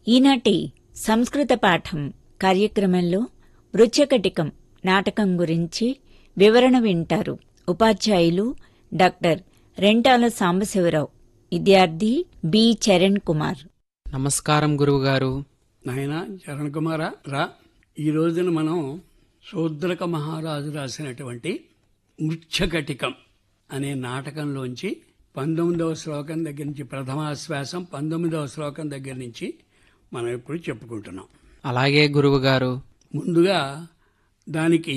ఈనాటి సంస్కృత పాఠం కార్యక్రమంలో వృచ్చకటికం నాటకం గురించి వివరణ వింటారు ఉపాధ్యాయులు డాక్టర్ రెంటాల సాంబశివరావు విద్యార్థి బి చరణ్ కుమార్ నమస్కారం గురువుగారు నాయన చరణ్ కుమార రా ఈ రోజున మనం శూద్రక మహారాజు రాసినటువంటి మృచ్ఛకటికం అనే నాటకంలోంచి పంతొమ్మిదవ శ్లోకం దగ్గర నుంచి ప్రథమాశ్వాసం పంతొమ్మిదవ శ్లోకం దగ్గర నుంచి మనం ఇప్పుడు చెప్పుకుంటున్నాం అలాగే గురువుగారు ముందుగా దానికి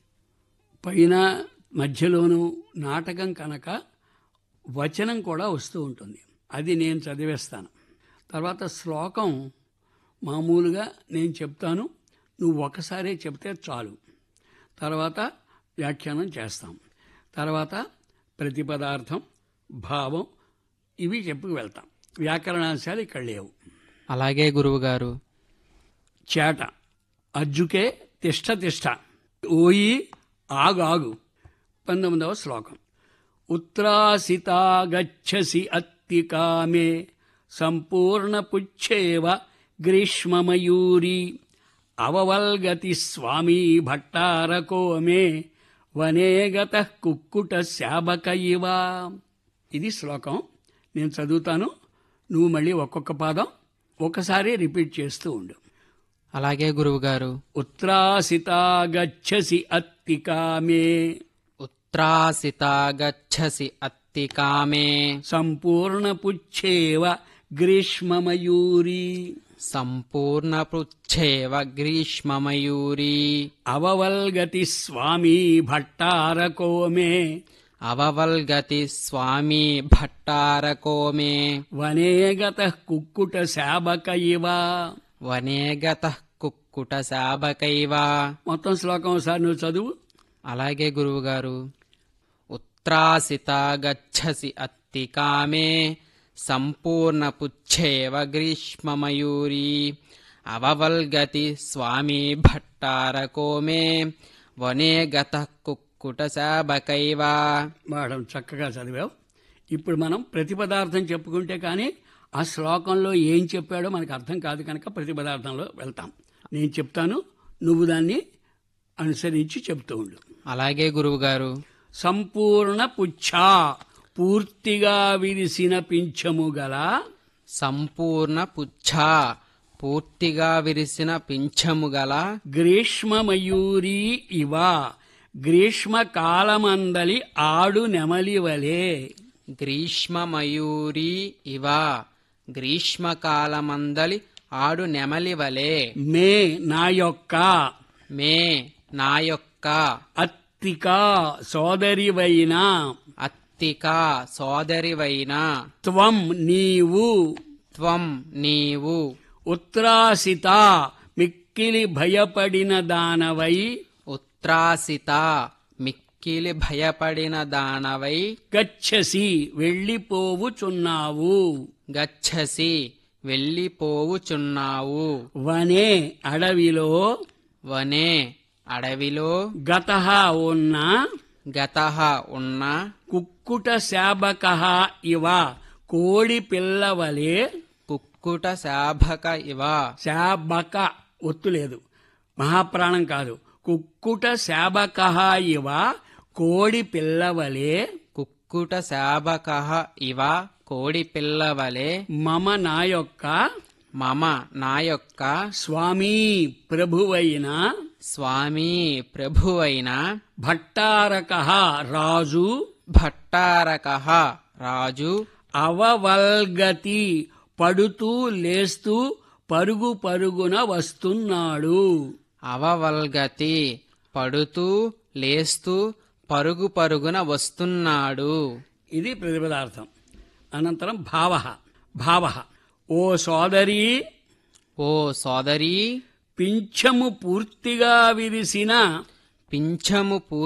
పైన మధ్యలోనూ నాటకం కనుక వచనం కూడా వస్తూ ఉంటుంది అది నేను చదివేస్తాను తర్వాత శ్లోకం మామూలుగా నేను చెప్తాను నువ్వు ఒకసారే చెప్తే చాలు తర్వాత వ్యాఖ్యానం చేస్తాం తర్వాత ప్రతిపదార్థం భావం ఇవి చెప్పుకు వెళ్తాం వ్యాకరణాంశాలు ఇక్కడ లేవు అలాగే గురువుగారు చేట అజ్జుకే తిష్ట తిష్ట ఓయి ఆగాగు పంతొమ్మిదవ శ్లోకం ఉత్రాసితా గచ్చసి అత్తికామే సంపూర్ణపుచ్ఛేవ గ్రీష్మమయూరి అవవల్గతి స్వామీ భట్టారకో మే వనేగత కుక్కుట శాబక ఇవ ఇది శ్లోకం నేను చదువుతాను నువ్వు మళ్ళీ ఒక్కొక్క పాదం ఒకసారి రిపీట్ చేస్తూ ఉండు అలాగే గురువుగారు ఉత్రాసితా గచ్చసి అత్తికామే ఉత్రాసిత గచ్చసి అత్తికామే సంపూర్ణపుచ్ఛేవ గ్రీష్మమయూరి సంపూర్ణ పృచ్ఛేవ గ్రీష్మమయూరి అవవల్గతి స్వామీ భట్టారకో మే అవవల్గతి స్వామి భట్టారకో మే వనేగత కుక్కుట శాబక ఇవ వనేగత కుక్కుట శాబకైవ మొత్తం శ్లోకం ఒకసారి నువ్వు చదువు అలాగే గురువుగారు ఉత్రాసిత గచ్చసి అత్తికామే సంపూర్ణ పుచ్ఛేవ గ్రీష్మమయూరి అవవల్గతి స్వామి భట్టారకో మే వనే గత కుక్కుట శాబకైవ మేడం చక్కగా చదివావు ఇప్పుడు మనం ప్రతిపదార్థం చెప్పుకుంటే కానీ ఆ శ్లోకంలో ఏం చెప్పాడో మనకు అర్థం కాదు కనుక ప్రతిపదార్థంలో వెళ్తాం నేను చెప్తాను నువ్వు దాన్ని అనుసరించి చెప్తూ ఉండు అలాగే గురువుగారు సంపూర్ణ పుచ్ఛ పూర్తిగా విరిసిన పింఛము గల సంపూర్ణ పుచ్ఛ పూర్తిగా విరిసిన పింఛము గల గ్రీష్మమయూరి ఇవ గ్రీష్మకాలమందలి ఆడు నెమలివలే గ్రీష్మమయూరి ఇవ గ్రీష్మకాలమందలి ఆడు నెమలివలే మే నా యొక్క మే నా యొక్క అత్తికా సోదరివైన అత్తిక సోదరివైన త్వం నీవు త్వం నీవు ఉత్రాసిత మిక్కిలి భయపడిన దానవై ఉత్రాసిత మిక్కిలి భయపడిన దానవై గచ్చసి వెళ్ళిపోవుచున్నావు గచ్చసి వెళ్ళిపోవుచున్నావు వనే అడవిలో వనే అడవిలో గత ఉన్న గత ఉన్న కుక్కుట శాబక ఇవ కోడి పిల్లవలే కుక్కుట శాభక ఇవ శాబక ఒత్తు లేదు మహాప్రాణం కాదు కుక్కుట శాబక ఇవ కోడి పిల్లవలే కుక్కుట శాబక ఇవ కోడి పిల్లవలే మమ నా యొక్క మమ నా యొక్క స్వామీ ప్రభువైన స్వామి ప్రభువైన భట్టారక రాజు భట్టారక రాజు అవవల్గతి పడుతూ లేస్తూ పరుగు పరుగున వస్తున్నాడు అవవల్గతి పడుతూ లేస్తూ పరుగు పరుగున వస్తున్నాడు ఇది ప్రతిపదార్థం అనంతరం భావ భావ ఓ సోదరి ఓ సోదరీ పింఛము పూర్తిగా విరిసిన పింఛము